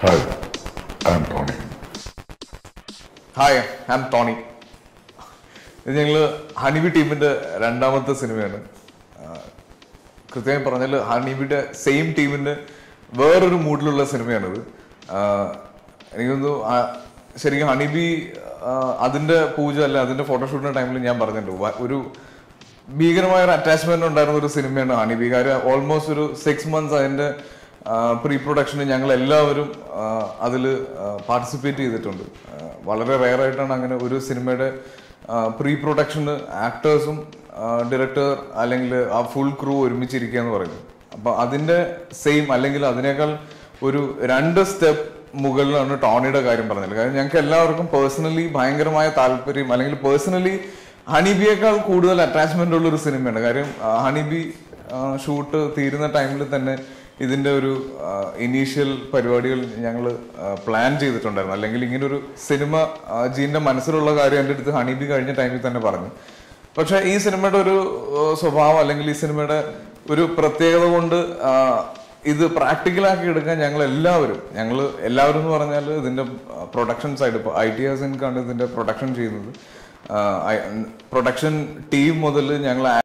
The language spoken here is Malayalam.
Hi, I'm Tony. Hi I am Tony ഇത് ഞങ്ങൾ ഹണിബി ടീമിന്റെ രണ്ടാമത്തെ സിനിമയാണ് ആ, കൃത്യമായി പറഞ്ഞാൽ ഹണിബിയുടെ സെയിം ടീമിന്റെ വേറൊരു മൂഡിലുള്ള സിനിമയാണിത് ആ, എനിക്കൊന്നു ശരിക്കും ഹണിബി ആ, അതിന്റെ പൂജ അല്ല അതിന്റെ ഫോട്ടോഷൂട്ടിന്റെ ടൈമിൽ ഞാൻ പറഞ്ഞിട്ടുണ്ട് വ- ഒരു ഭീകരമായ ഒരു അറ്റാച്ച്മെന്റ് ഉണ്ടായിരുന്ന ഒരു സിനിമയാണ് ഹണിബി കാര്യം ഓൾമോസ്റ്റ് ഒരു സിക്സ് മന്ത്സ് അതിന്റെ പ്രീ പ്രൊഡക്ഷന് ഞങ്ങൾ എല്ലാവരും അതിൽ പാർട്ടിസിപ്പേറ്റ് ചെയ്തിട്ടുണ്ട് ആ, വളരെ റെയർ ആയിട്ടാണ് അങ്ങനെ ഒരു സിനിമയുടെ പ്രീ പ്രൊഡക്ഷന് ആക്ടേഴ്സും ഡയറക്ടർ അല്ലെങ്കിൽ ആ ഫുൾ ക്രൂ ഒരുമിച്ചിരിക്കുക എന്ന് പറയുന്നത് അപ്പൊ അതിന്റെ സെയിം അല്ലെങ്കിൽ അതിനേക്കാൾ ഒരു രണ്ട് സ്റ്റെപ്പ് മുകളിലാണ് ടോണിയുടെ കാര്യം പറഞ്ഞത് കാര്യം ഞങ്ങൾക്ക് എല്ലാവർക്കും പേഴ്സണലി ഭയങ്കരമായ താല്പര്യം അല്ലെങ്കിൽ പേഴ്സണലി ഹണിബിയേക്കാൾ കൂടുതൽ അറ്റാച്ച്മെന്റ് ഉള്ള ഒരു സിനിമയാണ് കാര്യം ആ, ഹണിബി ഷൂട്ട് തീരുന്ന ടൈമിൽ തന്നെ ഇതിന്റെ ഒരു ഇനീഷ്യൽ പരിപാടികൾ ഞങ്ങൾ പ്ലാൻ ചെയ്തിട്ടുണ്ടായിരുന്നു അല്ലെങ്കിൽ ഇങ്ങനെ ഒരു സിനിമ ആ, ജീന്റെ മനസ്സിലുള്ള കാര്യം എൻ്റെ അടുത്ത് ഹണിബി കഴിഞ്ഞ ടൈമിൽ തന്നെ പറഞ്ഞു പക്ഷെ ഈ സിനിമയുടെ ഒരു ആ, സ്വഭാവം അല്ലെങ്കിൽ ഈ സിനിമയുടെ ഒരു പ്രത്യേകത കൊണ്ട് ആ, ഇത് പ്രാക്ടിക്കലാക്കി എടുക്കാൻ ഞങ്ങൾ എല്ലാവരും ഞങ്ങൾ എല്ലാവരും എന്ന് പറഞ്ഞാൽ ഇതിന്റെ പ്രൊഡക്ഷൻ സൈഡ് ഇപ്പോൾ ഐ ടി ആണ് ഇതിന്റെ പ്രൊഡക്ഷൻ ചെയ്യുന്നത് പ്രൊഡക്ഷൻ ടീം മുതൽ ഞങ്ങൾ